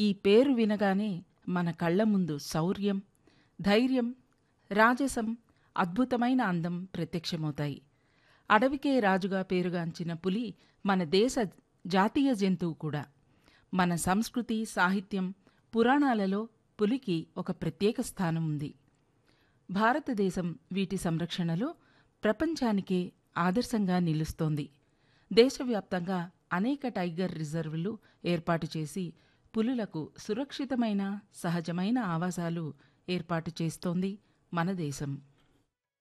ఈ పేరు వినగానే మన కళ్ళ ముందు శౌర్యం ధైర్యం రాజసం అద్భుతమైన అందం ప్రత్యక్షమవుతాయి అడవికే రాజుగా పేరుగాంచిన పులి మన దేశ జాతీయ జంతువు కూడా మన సంస్కృతి సాహిత్యం పురాణాలలో పులికి ఒక ప్రత్యేక స్థానం ఉంది భారతదేశం వీటి సంరక్షణలో ప్రపంచానికే ఆదర్శంగా నిలుస్తోంది దేశవ్యాప్తంగా అనేక టైగర్ రిజర్వులు ఏర్పాటు చేసి పులులకు సురక్షితమైన సహజమైన ఆవాసాలు ఏర్పాటు చేస్తోంది మన దేశం